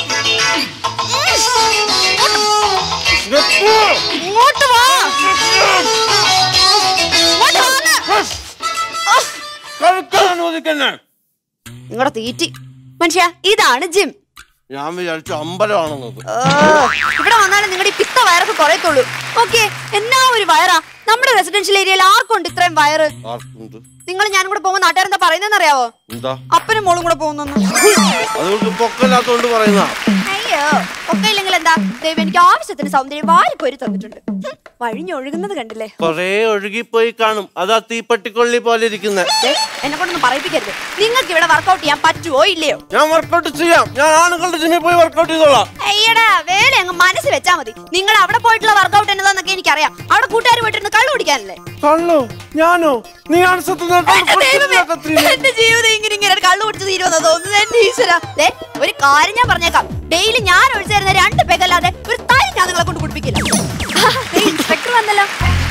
ഇങ്ങോട്ട് വാ ഇങ്ങോട്ട് വാന്ന്. കഴിക്കാൻ അനുവദിക്കന്നെ നിങ്ങളുടെ തീറ്റി മനുഷ്യ ഇതാണ് ജിം ഞാൻ വിചാരിച്ചു അമ്പലമാണെന്നത് ഓ, ഇവിടെ വന്നാലും നിങ്ങളുടെ ഈ പിത്ത വയറൊക്കെ കുറയത്തുള്ളൂ ഓക്കെ എന്നാ ഒരു വയറാ നമ്മുടെ റെസിഡൻഷ്യൽ ഏരിയയിൽ ആർക്കുണ്ട് ഇത്രയും വയറ് ആർക്കുണ്ട് നിങ്ങൾ ഞാനും കൂടെ പോകുമ്പോൾ നാട്ടുകാരെന്താ പറയുന്നതെന്ന് അറിയാവോ എന്താ അപ്പനും മോളും കൂടെ പോകുന്നു അതുകൊണ്ട് പൊക്കല്ലാത്തോണ്ട് പറയുന്ന അയ്യോ ഒക്കെ ഇല്ലെങ്കിൽ എന്താ ദൈവം എനിക്ക് ആവശ്യത്തിന് സൗന്ദര്യം വാരിക്കോരി തന്നിട്ടുണ്ട് ഹും, വഴിഞ്ഞൊഴുകുന്നത് കണ്ടില്ലേ കൊറേ ഒഴുകിപ്പോയി കാണും അതാ തീപ്പട്ടിക്കൊള്ളി പോലെ ഇരിക്കുന്നെ ദേ, എന്നെ കൊണ്ടൊന്നും പറയിപ്പിക്കരുത് നിങ്ങൾക്ക് ഇവിടെ വർക്കൗട്ട് ചെയ്യാൻ പറ്റുമോ ഇല്ലയോ ഞാൻ വർക്കൗട്ട് ചെയ്യാം ഞാൻ ആണുങ്ങളുടെ ജിമ്മിൽ പോയി വർക്കൗട്ട് ചെയ്തോളാം അയ്യടാ വേല അങ്ങ് മനസ്സ് വെച്ചാ മതി നിങ്ങൾ അവിടെ പോയിട്ടുള്ള വർക്കൗട്ട് എന്നതാന്നൊക്കെ എനിക്കറിയാം അവിടെ കൂട്ടുകാർ പോയിട്ടിരുന്ന് കള്ളു കുടിക്കാനല്ലേ കള്ളോ ഞാനോ നീ ആണ് സത്യം ദൈവമേ, എന്റെ ജീവിതം ഇങ്ങനെ ഇങ്ങനെ കള്ളു കുടിച്ച് തീരുമെന്നാ തോന്നുന്നത് എന്റെ ഈശ്വര ദേ, ഒരു കാര്യം ഞാൻ പറഞ്ഞേക്കാം ഡെയിലി ഞാൻ ഒഴിച്ചു തരുന്ന രണ്ട് പെഗല്ലാതെ ഒരു താരി ഞാൻ നിങ്ങളെ കൊണ്ട് കുടിപ്പിക്കില്ല ഇൻസ്പെക്ടർ വന്നല്ലോ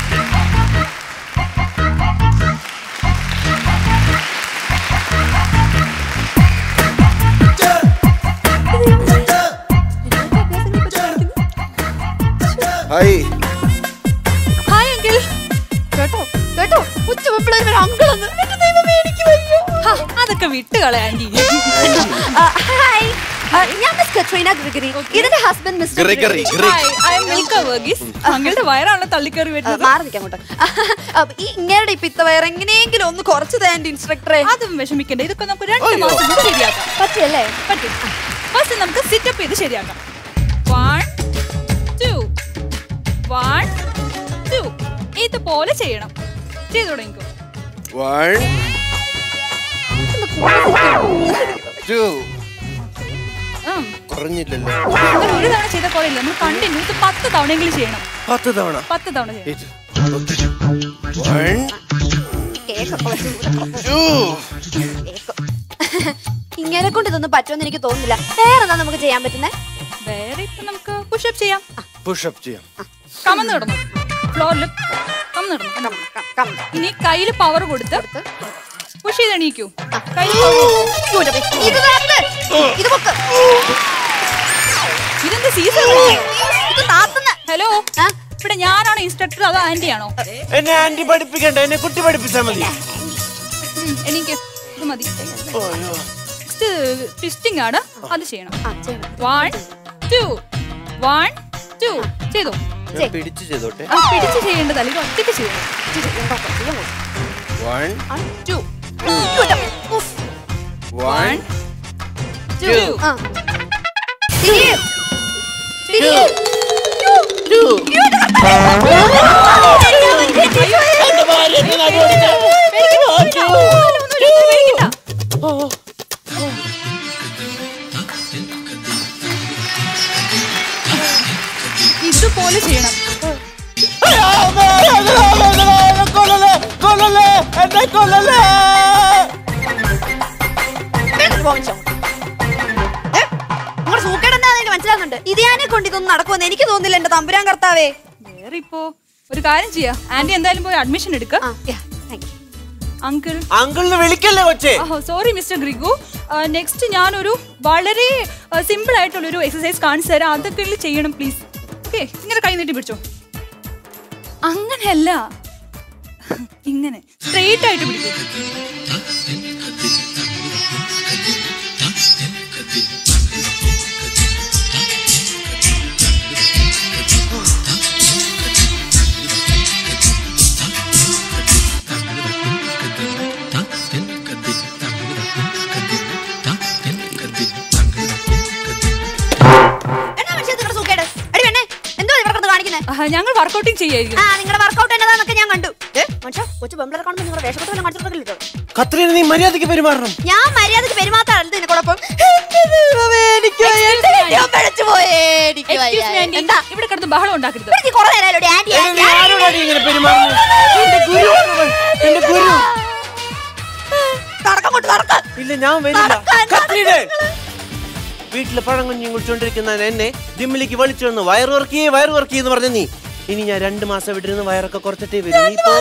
ഹായ് ഹായ് അങ്കിൾ കേട്ടോ കേട്ടോ ഉച്ച വെപ്പിളൊരു അങ്കിൾ ഒന്ന് എന്റെ ദൈവമേ എനിക്ക് വയ്യ ഹാ, അതൊക്കെ വിട്ട് കളയാ ആന്റി ആ, ഹായ് ആ, ഞാൻ മിസ് കട്രീന ഗ്രിഗറി ഇതിന്റെ husband mister Gregory, hi I am Milka Varghese അങ്ങളുടെ വയറാണല്ലോ തള്ളിക്കറി ആ, വരുന്നത് മാറി നിൽക്കാം അങ്ങോട്ട് അപ്പൊ ഈ ഇങ്ങനെ ഈ പിത്ത വയർ എങ്ങനെയെങ്കിലും ഒന്ന് കുറച്ച് തേണ്ട ഇൻസ്ട്രക്ടറെ അതും വിഷമിക്കണ്ട ഇതൊക്കെ നമുക്ക് രണ്ട് മാസം കൊണ്ട് ശരിയാക്കാം പറ്റിയല്ലേ പറ്റും ഫസ്റ്റ് നമുക്ക് സിറ്റപ്പ് ചെയ്ത് ശരിയാക്കാം വൺ ടു വൺ ടു ഇതുപോലെ ചെയ്യണം ചെയ്തു തുടങ്ങിക്കോ വൺ ടു ഉം. കുറഞ്ഞില്ലല്ലോ നിങ്ങൾ ഒരു തവണ ചെയ്ത പോലെ ഇല്ല നമ്മൾ കണ്ടിന്യൂ ഇത് പത്ത് തവണയെങ്കിലും ചെയ്യണം പത്ത് തവണ പത്ത് തവണ ചെയ്യണം വൺ കേക്കൊക്കെ വെച്ച് ഊരക്കൊക്കെ ടു കേക്ക്. ഇങ്ങനെ കൊണ്ട് ഇതൊന്നും പറ്റുമെന്ന് എനിക്ക് തോന്നുന്നില്ല വേറെന്താ നമുക്ക് ചെയ്യാൻ പറ്റുന്നത് വേറെ ഇപ്പൊ നമുക്ക് പുഷപ്പ് ചെയ്യാം പുഷപ്പ് ചെയ്യാം കമന്ന് കിടന്നു ഫ്ലോറിൽ കമന്ന് കിടന്നു ഇനി കയ്യിൽ പവർ കൊടുത്ത് പുഷ് ചെയ്ത് എണീക്കൂ കയ്യിൽ ഇത് താത്ത്. ഇത് പൊക്ക്. ഇതെന്ത് സീസൺ ഇത് താത്തുന്ന. ഹലോ ആ? ഇവിടെ ഞാനാണോ ഇൻസ്ട്രക്ടർ അതോ ആന്റി ആണോ എന്നെ ആന്റി പഠിപ്പിക്കണ്ട എന്നെ കുട്ടി പഠിപ്പിച്ചാ മതി ഉം, എനിക്ക് ഇത് മതി നെക്സ്റ്റ് ട്വിസ്റ്റിംഗ് ആണ് അത് ചെയ്യണം ആ, ചെയ്യണം. വൺ ടു വൺ ടു ചെയ്തോ ഞാൻ പിടിച്ചു ചെയ്തോട്ടെ ആ, പിടിച്ച് ചെയ്യേണ്ടതല്ല ഇത് ഒറ്റയ്ക്ക് ചെയ്യണം ഇത് എന്താ ചെയ്യാൻ പോകുന്നത്? വൺ ആ, two. ഇങ്ങോട്ട്. ഉഫ്. വൺ ടു ആ. തിരിയ്. തിരിയ്. ഇതുപോലെ ചെയ്യണം വേഗം പോകാൻ ശ്രമം. ഏ? നിങ്ങളുടെ സൂക്കേട് എന്താണെന്ന് എനിക്ക് മനസ്സിലാകുന്നുണ്ട് ഇത് ഞാനെ കൊണ്ട് ഇതൊന്നും നടക്കുമെന്ന് എനിക്ക് തോന്നുന്നില്ല എന്റെ തമ്പുരാൻ കർത്താവേ വേറെ ഇപ്പോ ഒരു കാര്യം ചെയ്യാം ആന്റി എന്തായാലും പോയി അഡ്മിഷൻ എടുക്ക ആ, yeah, thank you. അങ്കിൾ അങ്കിളിന് വിളിക്കല്ലേ കൊച്ചേ ഓഹോ സോറി മിസ്റ്റർ ഗ്രിഗു നെക്സ്റ്റ് ഞാനൊരു വളരെ സിമ്പിൾ ആയിട്ടുള്ള ഒരു എക്സസൈസ് കാണിച്ചു തരാം അതൊക്കെ ചെയ്യണം പ്ലീസ് ഓക്കെ ഇങ്ങനെ കൈ നീട്ടി പിടിച്ചോ അങ്ങനെയല്ല ഇങ്ങനെ സ്ട്രെയിറ്റ് ആയിട്ട് പിടിക്കും എന്നാ മനുഷ്യ നിങ്ങളുടെ സൂക്കേട് എടി പെണ്ണെ എന്തോ ഇവിടെ കിടന്ന് കാണിക്കുന്നത് ആഹ്, ഞങ്ങൾ വർക്കൗട്ടിങ് ചെയ്യായിരിക്കും ആ നിങ്ങളുടെ വർക്കൗട്ട് എന്നതാന്നൊക്കെ ഞാൻ കണ്ടു ഏ മനുഷ്യ കൊച്ചു പെമ്പിളരെ കാണുമ്പോൾ നിങ്ങളുടെ വേഷപ്പെട്ട് വല്ലതും കാണിച്ചിട്ടുണ്ടല്ലോ കത്രീന നീ മര്യാദക്ക് പെരുമാറണം ഞാൻ മര്യാദക്ക് പെരുമാറ്റാറല്ല ഇതിന് കുഴപ്പം എന്റെ ദൈവമേ, എനിക്ക് വയ്യ. എന്റെ കെട്ടിയോൻ പിഴച്ചു പോയേ. എനിക്ക് വയ്യ. Excuse me, aunty. എന്താ ഇവിടെ കിടന്ന് ബഹളം ഉണ്ടാക്കരുത് ഇവിടെ നീ കുറേ നേരമല്ലോ ആന്റി എടി, നീ ആരോടാടി ഇങ്ങനെ പെരുമാറുന്നത് എന്റെ ഗുരു ആണവൻ. എന്റെ ഗുരു നടക്കം കൊണ്ട് നടക്കം ഇല്ല ഞാൻ വരില്ല നടക്കാൻ കത്രീനെ വീട്ടില് പഴം കുഞ്ഞും കുടിച്ചോണ്ടിരിക്കുന്ന എന്നെ ജിമ്മിലേക്ക് വലിച്ചു വന്ന് വയറ് വർക്ക് ചെയ്യേ വയറ് വർക്ക് ചെയ്യുന്ന പറഞ്ഞ നീ ഇനി ഞാൻ രണ്ട് മാസം വിട്ടിരുന്ന് വയറൊക്കെ കുറച്ചിട്ടേ വരും നീ പോ.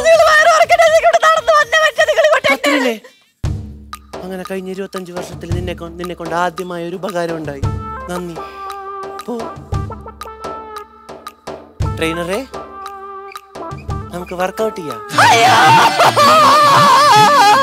കത്രീനെ അങ്ങനെ കഴിഞ്ഞ ഇരുപത്തഞ്ച് വർഷത്തിൽ നിന്നെ കൊ- നിന്നെ കൊണ്ട് ആദ്യമായ ഒരു ഉപകാരം ഉണ്ടായി നന്ദി പോ ട്രെയിനറെ നമുക്ക് വർക്കൗട്ട് ചെയ്യാം അയ്യോ